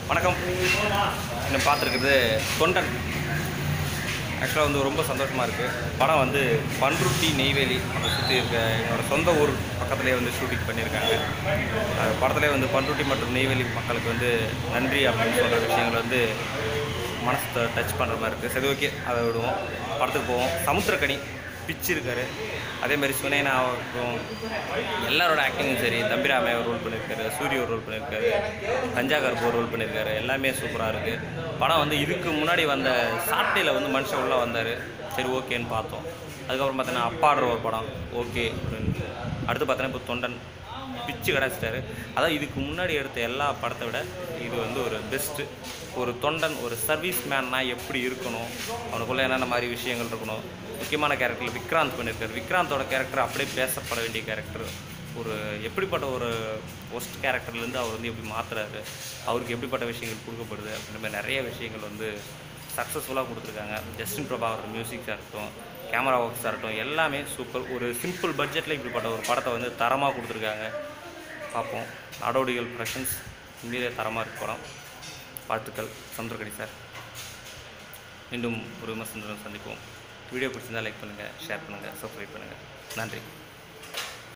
வணக்கம் இன்னும் பார்த்துருக்குறது தொண்டன் ஆக்சுவலாக வந்து ரொம்ப சந்தோஷமாக இருக்குது படம் வந்து பன்ருட்டி நெய்வேலி அதை சுற்றி இருக்க என்னோட சொந்த ஊர் பக்கத்துலேயே வந்து ஷூட்டிங் பண்ணியிருக்காங்க அது படத்துலேயே வந்து பன்ருட்டி மற்றும் நெய்வேலி மக்களுக்கு வந்து நன்றி அப்படின்னு சொல்கிற விஷயங்கள் வந்து மனசை டச் பண்ணுற மாதிரி இருக்குது சரி ஓகே அதை விடுவோம் படத்துக்கு போவோம் சமுத்திரக்கனி பிச்சு இருக்காரு அதே மாதிரி சுனேனா ஆகட்டும் எல்லாரோட ஆக்டிங்கும் சரி தம்பிராமே ஒரு ரோல் பண்ணியிருக்காரு சூரிய ஒரு ரோல் பண்ணியிருக்காரு கஞ்சாகர் ஒரு ரோல் பண்ணியிருக்காரு எல்லாமே சூப்பராக இருக்குது படம் வந்து இதுக்கு முன்னாடி வந்த சாட்டையில் வந்து மனுஷன் உள்ளே வந்தார் சரி ஓகேன்னு பார்த்தோம் அதுக்கப்புறம் பார்த்தீங்கன்னா அப்பாடுற ஒரு படம் ஓகே அப்படின்னு அடுத்து பார்த்தீங்கன்னா இப்போ தொண்டன் பிச்சு கிடச்சிட்டாரு அதான் இதுக்கு முன்னாடி எடுத்த எல்லா படத்தை விட இது வந்து ஒரு பெஸ்ட்டு ஒரு தொண்டன் ஒரு சர்வீஸ் மேன்னா எப்படி இருக்கணும் அவனுக்குள்ளே என்னென்ன மாதிரி விஷயங்கள் இருக்கணும் முக்கியமான கேரக்டரில் விக்ராந்த் பண்ணியிருக்காரு விக்ராந்தோட கேரக்டர் அப்படியே பேசப்பட வேண்டிய கேரக்டர் ஒரு எப்படிப்பட்ட ஒரு ஒஸ்ட் கேரக்டர்லேருந்து அவர் வந்து எப்படி மாற்றுறாரு அவருக்கு எப்படிப்பட்ட விஷயங்கள் கொடுக்கப்படுது அப்படின்ற மாதிரி நிறைய விஷயங்கள் வந்து சக்ஸஸ்ஃபுல்லாக கொடுத்துருக்காங்க ஜஸ்டின் பிரபாகர் மியூசிக்காக இருக்கட்டும் கேமரா ஒர்க்ஸாக இருக்கட்டும் எல்லாமே சூப்பர் ஒரு சிம்பிள் பட்ஜெட்டில் இப்படிப்பட்ட ஒரு படத்தை வந்து தரமாக கொடுத்துருக்காங்க பார்ப்போம் நாடோடிகள் ப்ரொடக்ஷன்ஸ் உண்மையிலே தரமாக இருக்கு படம் வாழ்த்துக்கள் சந்திரகடி சார் மீண்டும் ஒரு விமர்சனம் சந்திப்போம் வீடியோ பிடிச்சிருந்தால் லைக் பண்ணுங்கள் ஷேர் பண்ணுங்கள் சப்ஸ்கிரைப் பண்ணுங்கள் நன்றி